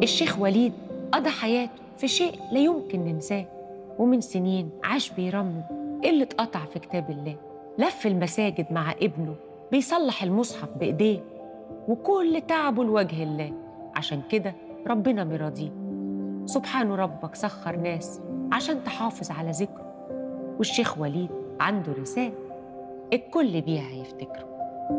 الشيخ وليد قضى حياته في شيء لا يمكن ننساه ومن سنين عاش بيرمم اللي اتقطع في كتاب الله لف المساجد مع ابنه بيصلح المصحف بإيديه وكل تعبه لوجه الله عشان كده ربنا مرضيه سبحان ربك سخر ناس عشان تحافظ على ذكره والشيخ وليد عنده رسالة الكل بيها يفتكره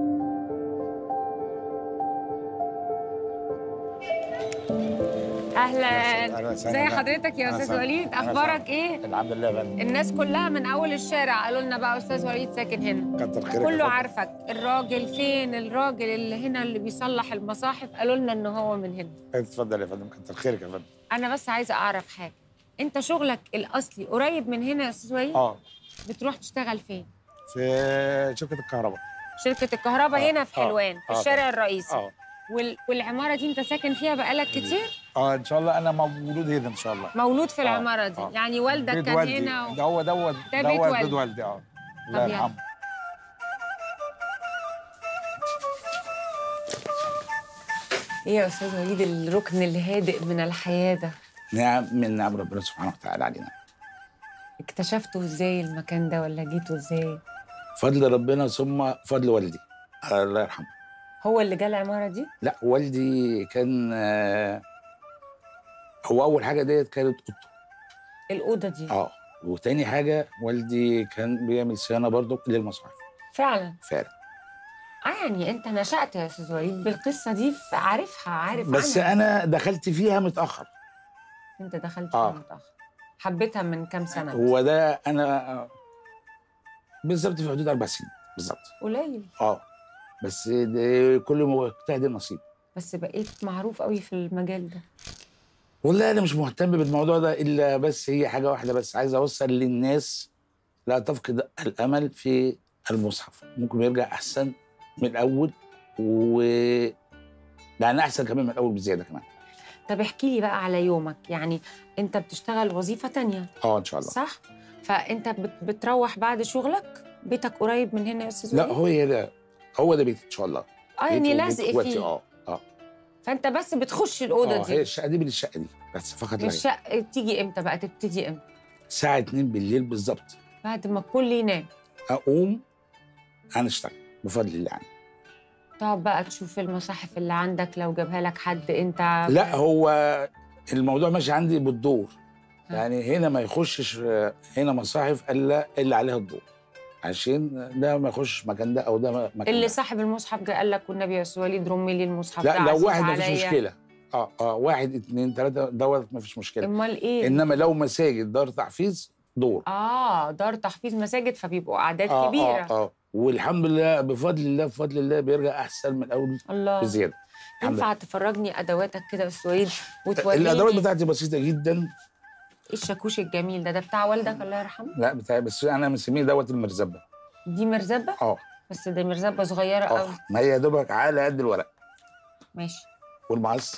اهلا أهلاً ازي وسهلاً. حضرتك يا أهلاً استاذ وسهلاً. وليد أهلاً اخبارك وسهلاً. ايه الحمد لله يا فندم الناس كلها من اول الشارع قالوا لنا بقى استاذ وليد ساكن هنا كتر خيرك يا كله فندم. عارفك الراجل فين الراجل اللي هنا اللي بيصلح المصاحف قالوا لنا ان هو من هنا اتفضل يا فندم كتر خيرك يا فندم انا بس عايزه اعرف حاجه انت شغلك الاصلي قريب من هنا يا استاذ وليد اه بتروح تشتغل فين في شركه الكهرباء شركه الكهرباء آه، هنا في آه، حلوان في آه، الشارع الرئيسي اه وال... والعماره دي انت ساكن فيها بقالك كتير اه ان شاء الله انا مولود هنا ان شاء الله مولود في آه، العماره دي آه. يعني والدك بيت كان والدي هنا و... ده هو دوت ده بيت دوت والدي. بيت والدي اه الله طب يلا. يرحمه ايه يا استاذ وليد الركن الهادئ من الحياه ده نعم من نعم ربنا سبحانه وتعالى علينا اكتشفتوا ازاي المكان ده ولا جيتوا ازاي فضل ربنا ثم فضل والدي الله يرحمه هو اللي جه العماره دي لا والدي كان آه، هو اول حاجه ديت كانت اوضته الاوضه دي اه وتاني حاجه والدي كان بيعمل صيانه برضه للمصاحف فعلا فعلا اه يعني انت نشأت يا استاذ وليد بالقصه دي ف- عارفها عارف بس عنها انا دخلت فيها متاخر انت دخلت آه. فيها متاخر حبيتها من كام سنه هو ده انا بالظبط في حدود اربع سنين بالظبط قليل اه بس ده كل مجتهد نصيب بس بقيت معروف قوي في المجال ده والله انا مش مهتم بالموضوع ده الا بس هي حاجه واحده بس عايز اوصل للناس لا تفقد الامل في المصحف ممكن يرجع احسن من الاول و يعني احسن كمان من الاول بزياده كمان طب احكي لي بقى على يومك يعني انت بتشتغل وظيفه تانية اه ان شاء الله صح فانت بت- بتروح بعد شغلك بيتك قريب من هنا يا استاذ لا وليد؟ هو هي ده هو ده بيتي ان شاء الله اه يعني بيتي لازق وبيت اخواتي، فيه اه اه فانت بس بتخش الاوضه اه هي دي الشقه دي من الشقه دي بس فقط لا غير. الشقه تيجي امتى بقى تبتدي امتى الساعه 2 بالليل بالظبط بعد ما الكل ينام اقوم هنشتغل بفضل الله يعني تقعد بقى تشوف المصاحف اللي عندك لو جابها لك حد انت لا هو الموضوع ماشي عندي بالدور يعني هنا ما يخشش هنا مصاحف الا اللي عليها الدور عشان ده ما يخش مكان ده او ده ما- مكان اللي ده. صاحب المصحف جه قال لك والنبي يا استاذ وليد رمي لي المصحف ده لا لو عزيز واحد ما فيش عليا. مشكله اه اه واحد اتنين تلاته دوت ما فيش مشكله امال ايه انما لو مساجد دار تحفيظ دور اه دار تحفيظ مساجد فبيبقوا اعداد آه كبيره اه اه والحمد لله بفضل الله بفضل الله بيرجع احسن من الاول الله بزياده الحمد ينفع تفرجني ادواتك كده يا استاذ وليد وتوريني الادوات بتاعتي بسيطه جدا ايه الشاكوش الجميل ده ده بتاع والدك الله يرحمه لا بتاعي بس انا مسميه دوت المرزبه دي مرزبه اه بس دي مرزبه صغيره اه قوي ما هي يا دوبك على قد الورق ماشي والمقص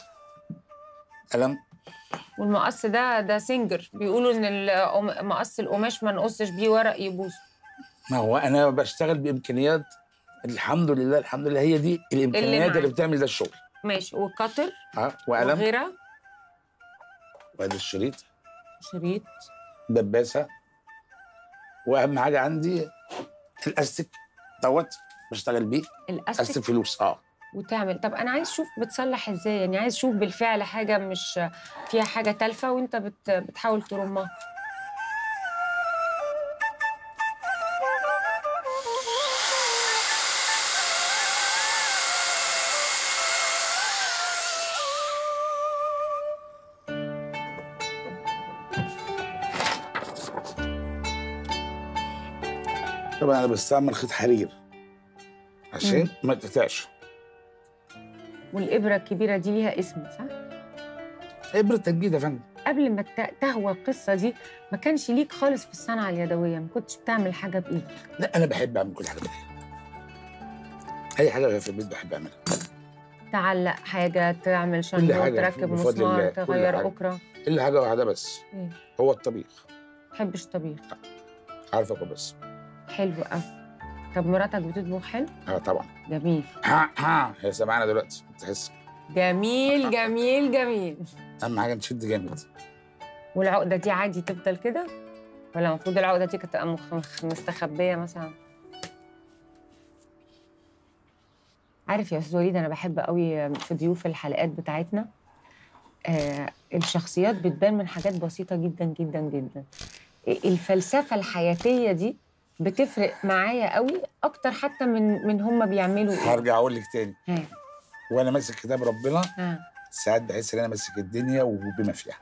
قلم والمقص ده ده سنجر بيقولوا ان القم- مقص القماش ما نقصش بيه ورق يبوظ ما هو انا بشتغل بامكانيات الحمد لله الحمد لله هي دي الامكانيات معاك. اللي, بتعمل ده الشغل ماشي وقطر ها وقلم وغيره وادي الشريط شريط دباسه واهم حاجه عندي الاستك دوت بشتغل بيه الاستك استك فلوس اه وتعمل طب انا عايز اشوف بتصلح ازاي يعني عايز اشوف بالفعل حاجه مش فيها حاجه تالفه وانت بت... بتحاول ترمها طبعا انا بستعمل خيط حرير عشان ما تقطعش والابره الكبيره دي ليها اسم صح ابره تجديد يا فندم قبل ما ت- تهوى القصه دي ما كانش ليك خالص في الصنعه اليدويه ما كنتش بتعمل حاجه بايدك لا انا بحب اعمل كل حاجه بايدي اي حاجه في البيت بحب اعملها تعلق حاجه تعمل شنيور حاجة تركب بفضل الله، مسمار كل تغير حاجة. اكره الا حاجه واحده بس ايه هو الطبيخ ما بحبش طبيخ عارفه أكل بس حلو قوي طب مراتك بتطبخ حلو اه طبعا جميل ها ها هي سامعانا دلوقتي تحس جميل جميل جميل اهم حاجه نشد جامد والعقده دي عادي تفضل كده ولا المفروض العقده دي كانت تبقى مخ- مخ- مستخبيه مثلا عارف يا استاذ وليد انا بحب قوي في ضيوف الحلقات بتاعتنا آه الشخصيات بتبان من حاجات بسيطه جدا جدا جدا الفلسفه الحياتيه دي بتفرق معايا قوي اكتر حتى من من هم بيعملوا ايه هرجع اقول لك تاني ها وانا ماسك كتاب ربنا ها ساعات بحس ان انا ماسك الدنيا وبما فيها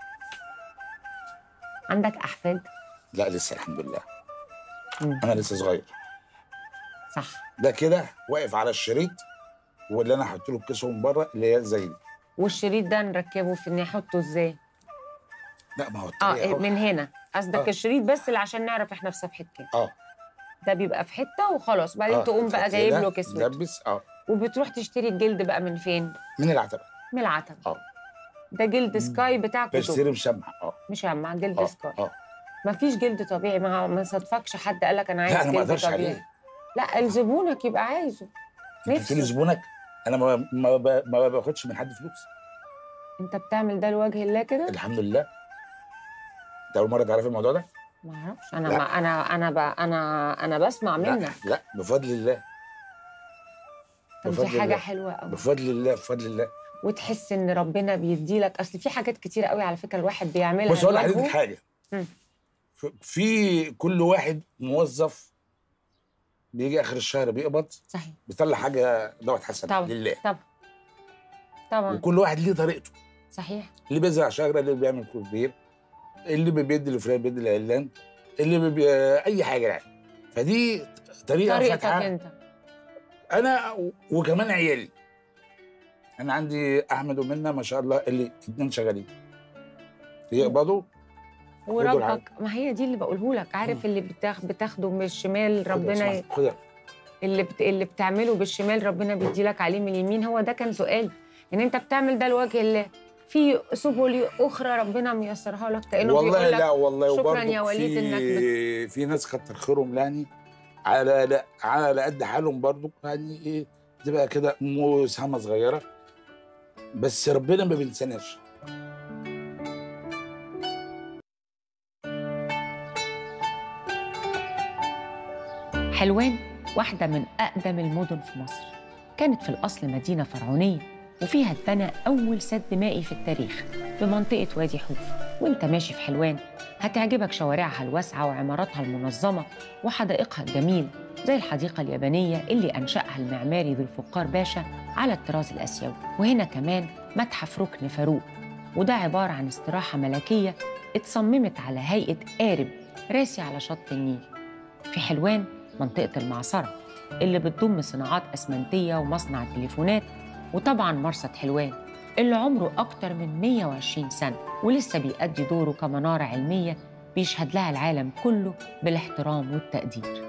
عندك احفاد لا لسه الحمد لله مم. انا لسه صغير صح ده كده واقف على الشريط واللي انا هحط له الكيس من بره اللي هي زي دي والشريط ده نركبه في نحطه ازاي لا ما هو اه الطريقة إيه، أهو. من هنا قصدك آه. الشريط بس اللي عشان نعرف احنا في صفحه كام اه ده بيبقى في حته وخلاص بعدين آه، تقوم بقى تحط جايب ده، له كسوه تلبس اه وبتروح تشتري الجلد بقى من فين من العتبه من العتبه اه ده جلد سكاي بتاع كتب بشتري مشمع اه مش مع جلد اه سكاي اه ما فيش جلد طبيعي ما ما صدفكش حد قال لك انا عايز لا انا ما جلد اقدرش طبيعي عليه لا زبونك يبقى عايزه انت نفسه. بتقولي زبونك انا ما ما, ب- ما باخدش من حد فلوس انت بتعمل ده لوجه الله كده الحمد لله انت اول مره تعرفي الموضوع ده؟ ما اعرفش انا لا. ما انا انا ب... انا انا بسمع لا منك لا بفضل الله طب بفضل دي حاجه الله. حلوه قوي بفضل الله بفضل الله وتحس ان ربنا بيدي لك اصل في حاجات كتيره قوي على فكره الواحد بيعملها بص اقول لوجهه. لحضرتك حاجه مم. ف- في كل واحد موظف بيجي اخر الشهر بيقبض صحيح بيطلع حاجه دوت حسن طبعا لله طبعا طبعا وكل واحد ليه طريقته صحيح اللي بيزرع شجره اللي بيعمل كوبير اللي بيدي لفلان بيدي لعلان اللي بي... اي حاجه يعني فدي طريقه طريقتك فاتحه انت انا و- وكمان عيالي انا عندي احمد ومنى ما شاء الله اللي اتنين شغالين يقبضوا وربك ما هي دي اللي بقوله لك عارف اللي بتاخ بتاخده من الشمال ربنا ي... خدها اللي بت... اللي بتعمله بالشمال ربنا بيدي لك عليه من اليمين هو ده كان سؤال ان انت بتعمل ده لوجه الله في سبل اخرى ربنا ميسرها لك كانه والله بيقول لك لا والله شكراً وبرضه يا وليد في إنك في ناس كتر خيرهم يعني على لا على قد حالهم برضه يعني ايه تبقى كده مساهمه صغيره بس ربنا ما بينساناش حلوان واحدة من أقدم المدن في مصر كانت في الأصل مدينة فرعونية وفيها اتبنى أول سد مائي في التاريخ بمنطقة وادي حوف وانت ماشي في حلوان هتعجبك شوارعها الواسعة وعماراتها المنظمة وحدائقها الجميل زي الحديقة اليابانية اللي أنشأها المعماري ذو الفقار باشا على الطراز الآسيوي وهنا كمان متحف ركن فاروق وده عبارة عن استراحة ملكية اتصممت على هيئة قارب راسي على شط النيل في حلوان منطقة المعصرة اللي بتضم صناعات أسمنتية ومصنع تليفونات وطبعا مرصد حلوان اللي عمره أكتر من 120 سنة ولسه بيأدي دوره كمنارة علمية بيشهد لها العالم كله بالاحترام والتقدير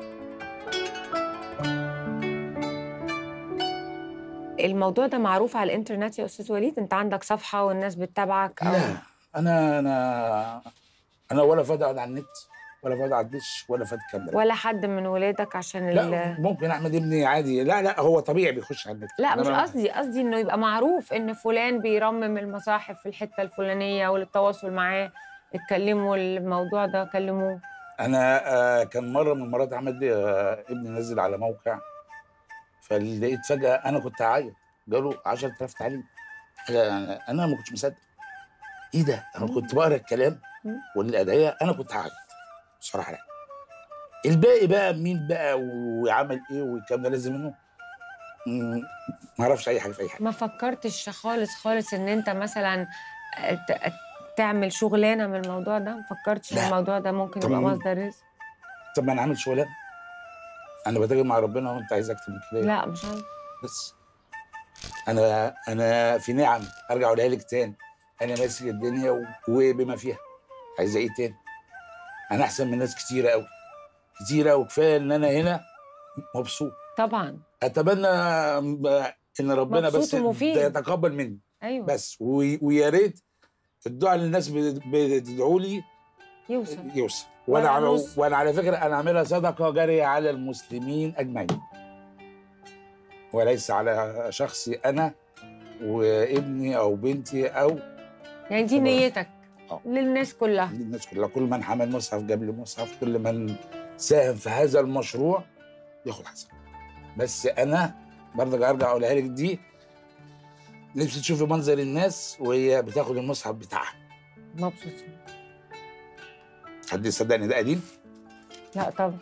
الموضوع ده معروف على الانترنت يا استاذ وليد انت عندك صفحه والناس بتتابعك لا انا انا انا ولا فاضي اقعد على النت ولا فاضي على الدش ولا فاضي كاميرا ولا حد من ولادك عشان ال... لا ممكن احمد ابني عادي لا لا هو طبيعي بيخش على النت لا مش إنما- قصدي قصدي انه يبقى معروف ان فلان بيرمم المصاحف في الحته الفلانيه وللتواصل معاه اتكلموا الموضوع ده كلموه انا آه كان مره من المرات احمد لي آه ابني نزل على موقع فلقيت فجاه انا كنت هعيط جاله 10000 تعليم حاجة انا ما كنتش مصدق ايه ده انا كنت بقرا الكلام مم. والادعيه انا كنت هعيط بصراحه يعني الباقي بقى مين بقى وعمل ايه والكلام ده لازم منه مم، ما اعرفش اي حاجه في اي حاجه ما فكرتش خالص خالص ان انت مثلا ت- تعمل شغلانه من الموضوع ده ما فكرتش ان لا. الموضوع ده ممكن يبقى طبعاً. مصدر رزق طب ما انا عامل شغلانه انا بتاجر مع ربنا وانت عايز اكتب من كده إيه؟ لا مش عارف بس انا انا في نعم ارجع اقولها لك تاني انا ماسك الدنيا و- وبما فيها عايزه ايه تاني انا احسن من ناس كتيره قوي كتيره وكفايه ان انا هنا مبسوط طبعا اتمنى م- ان ربنا مبسوط بس ومفيد. يتقبل مني ايوه بس و- ويا ريت الدعاء اللي الناس بت- بتدعوا لي يوصل يوصل وانا ولا على نص. وانا على فكره انا عاملها صدقه جاريه على المسلمين اجمعين وليس على شخصي انا وابني او بنتي او يعني دي خلاص. نيتك آه. للناس كلها للناس كلها كل من حمل مصحف جاب لي مصحف كل من ساهم في هذا المشروع ياخد حسنه بس انا برضه ارجع اقولها لك دي نفسي تشوفي منظر الناس وهي بتاخد المصحف بتاعها مبسوطين حد يصدقني ده قديم لا طبعا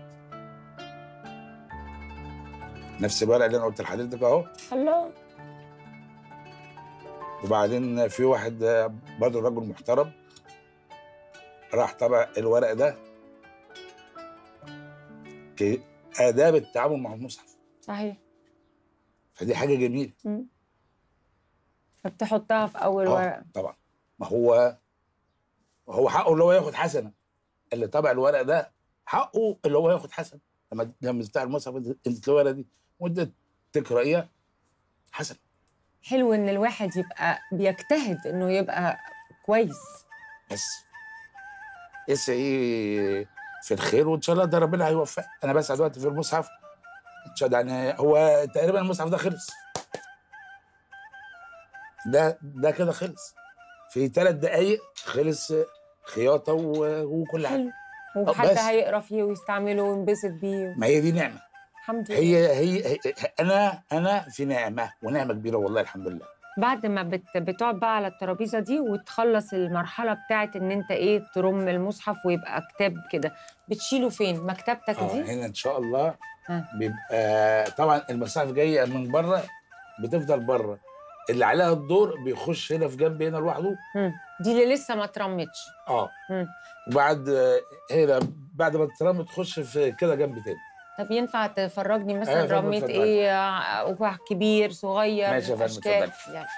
نفس الورقه اللي انا قلت لحضرتك اهو الله وبعدين في واحد آه، برضه راجل محترم راح طبع الورق ده كآداب التعامل مع المصحف صحيح فدي حاجه جميله مم. فبتحطها في اول آه، ورقه طبعا ما هو هو حقه اللي هو ياخد حسنه اللي طبع الورق ده حقه اللي هو ياخد حسنه لما لما تفتح المصحف انت انت الورقه دي وانت تقرايها حسنه حلو ان الواحد يبقى بيجتهد انه يبقى كويس بس اسعي في الخير وان شاء الله ده ربنا هيوفقك انا بس دلوقتي في المصحف ان شاء الله يعني هو تقريبا المصحف ده خلص ده ده كده خلص في ثلاث دقايق خلص خياطه و- وكل حاجه حلو وحد بس. هيقرا فيه ويستعمله وينبسط بيه ما هي دي نعمه الحمد لله هي هي, هي انا انا في نعمه ونعمه كبيره والله الحمد لله بعد ما بت... بتقعد بقى على الترابيزه دي وتخلص المرحله بتاعت ان انت ايه ترم المصحف ويبقى كتاب كده بتشيله فين مكتبتك اه دي هنا ان شاء الله ها. بيبقى طبعا المصاحف جايه من بره بتفضل بره اللي عليها الدور بيخش هنا في جنب هنا لوحده مم. دي اللي لسه ما اترمتش اه مم. وبعد آه، هنا بعد ما تترمي تخش في كده جنب تاني طب ينفع تفرجني أيوة مثلا اتفضل، رميت اتفضل. ايه ع- وبح كبير صغير ماشي يا فندم، اشكال اتفضل. يلا.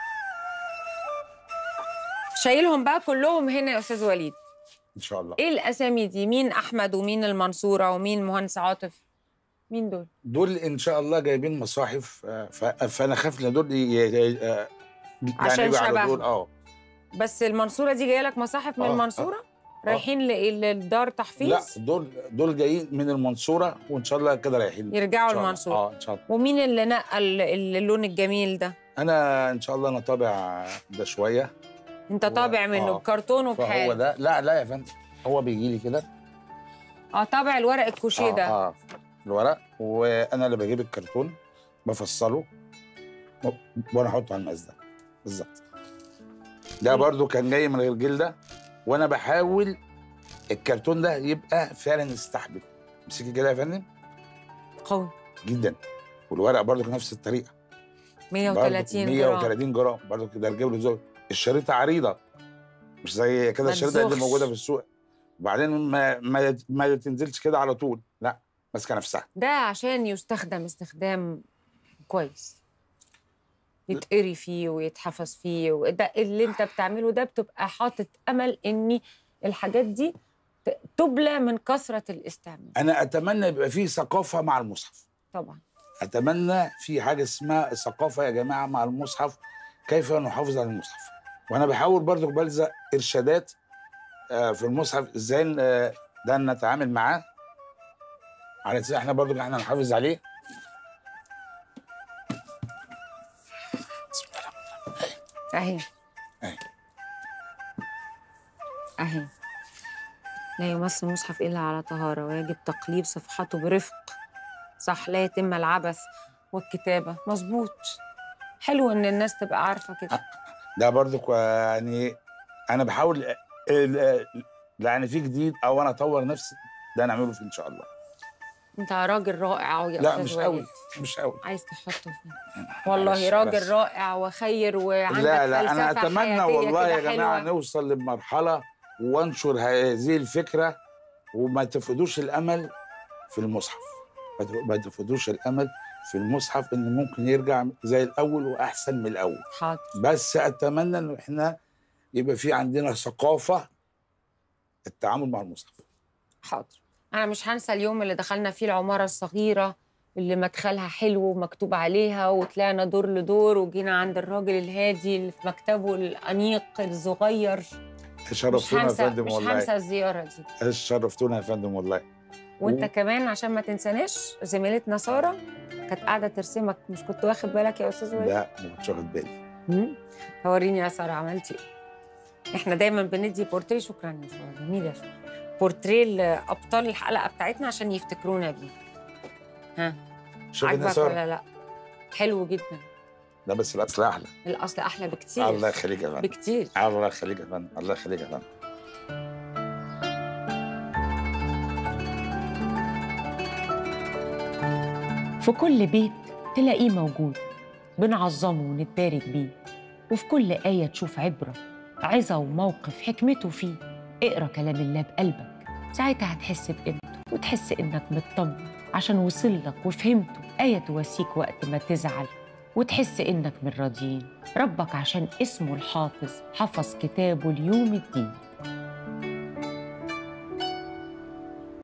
شايلهم بقى كلهم هنا يا استاذ وليد ان شاء الله ايه الاسامي دي مين احمد ومين المنصوره ومين مهندس عاطف مين دول دول ان شاء الله جايبين مصاحف آه، ف- فانا خاف ان دول ي- ي- آه، يعني عشان يجوا على شبههم. دول اه بس المنصوره دي جايه لك مصاحف من آه، المنصوره رايحين ل- للدار تحفيظ لا دول دول جايين من المنصوره وان شاء الله كده رايحين يرجعوا إن شاء الله. المنصورة. اه ان شاء الله ومين اللي نقل اللون الجميل ده انا ان شاء الله انا طابع ده شويه انت هو- طابع منه آه. بكرتون فهو وبحاجه ده لا لا يا فندم هو بيجي لي كده اه طابع الورق الكوشيه ده اه, آه الورق وانا اللي بجيب الكرتون بفصله و- وانا احطه على المقاس ده بالظبط ده مم. برضو كان جاي من غير جلده وانا بحاول الكرتون ده يبقى فعلا يستحمل امسكي كده يا فندم قوي جدا والورق برضو نفس الطريقه 130 برضو جرام 130 جرام برضو كده رجب له زود الشريطه عريضه مش زي كده ما الشريطه اللي تزوخش. موجوده في السوق وبعدين ما ما, ما تنزلش كده على طول لا ماسكه نفسها ده عشان يستخدم استخدام كويس يتقري فيه ويتحفظ فيه وده اللي انت بتعمله ده بتبقى حاطط امل ان الحاجات دي ت- تبلى من كثره الاستعمال انا اتمنى يبقى في ثقافه مع المصحف طبعا اتمنى في حاجه اسمها ثقافه يا جماعه مع المصحف كيف نحافظ على المصحف وانا بحاول برضو بلزق ارشادات آه، في المصحف ازاي آه، ده نتعامل معاه على اساس احنا برضو احنا نحافظ عليه بسم الله الرحمن الرحيم. اهي أهي. اهي لا يمس المصحف الا على طهاره ويجب تقليب صفحته برفق صح لا يتم العبث والكتابه مظبوط حلو ان الناس تبقى عارفه كده ده برضو كو- يعني انا بحاول آه، آه، يعني في جديد او انا اطور نفسي ده نعمله فيه ان شاء الله انت راجل رائع يا لا أستاذ مش وليد. قوي مش قوي عايز تحطه فين والله معلش، راجل بس. رائع وخير وعندك لا لا انا فلسفة اتمنى حياتية والله يا كده جماعه حلوة. نوصل لمرحله وانشر هذه الفكره وما تفقدوش الامل في المصحف ما تف- ما تفقدوش الامل في المصحف ان ممكن يرجع زي الاول واحسن من الاول حاضر بس اتمنى ان احنا يبقى في عندنا ثقافه التعامل مع المصحف حاضر انا مش هنسى اليوم اللي دخلنا فيه العماره الصغيره اللي مدخلها حلو ومكتوب عليها وطلعنا دور لدور وجينا عند الراجل الهادي اللي في مكتبه الانيق الصغير مش شرفتونا يا هنسى فندم مش والله هنسى الزياره دي شرفتونا يا فندم والله وانت و- كمان عشان ما تنساناش زميلتنا ساره كانت قاعده ترسمك مش كنت واخد بالك يا استاذ وائل لا ما كنتش واخد بالي مم. وريني يا ساره عملتي ايه احنا دايما بندي بورتريه شكرا يا ساره جميل يا ساره بورتريه لابطال الحلقه بتاعتنا عشان يفتكرونا بيه ها شوف يا عاجبك ساره ولا لا حلو جدا لا بس الاصل احلى الاصل احلى بكتير الله يخليك يا فندم بكتير الله يخليك يا فندم الله يخليك يا فندم في كل بيت تلاقيه موجود بنعظمه ونتبارك بيه وفي كل آية تشوف عبرة عظة وموقف حكمته فيه اقرا كلام الله بقلبك ساعتها هتحس بقيمته وتحس إنك مطمن عشان وصلك وفهمته آية تواسيك وقت ما تزعل وتحس إنك من راضيين ربك عشان اسمه الحافظ حفظ كتابه ليوم الدين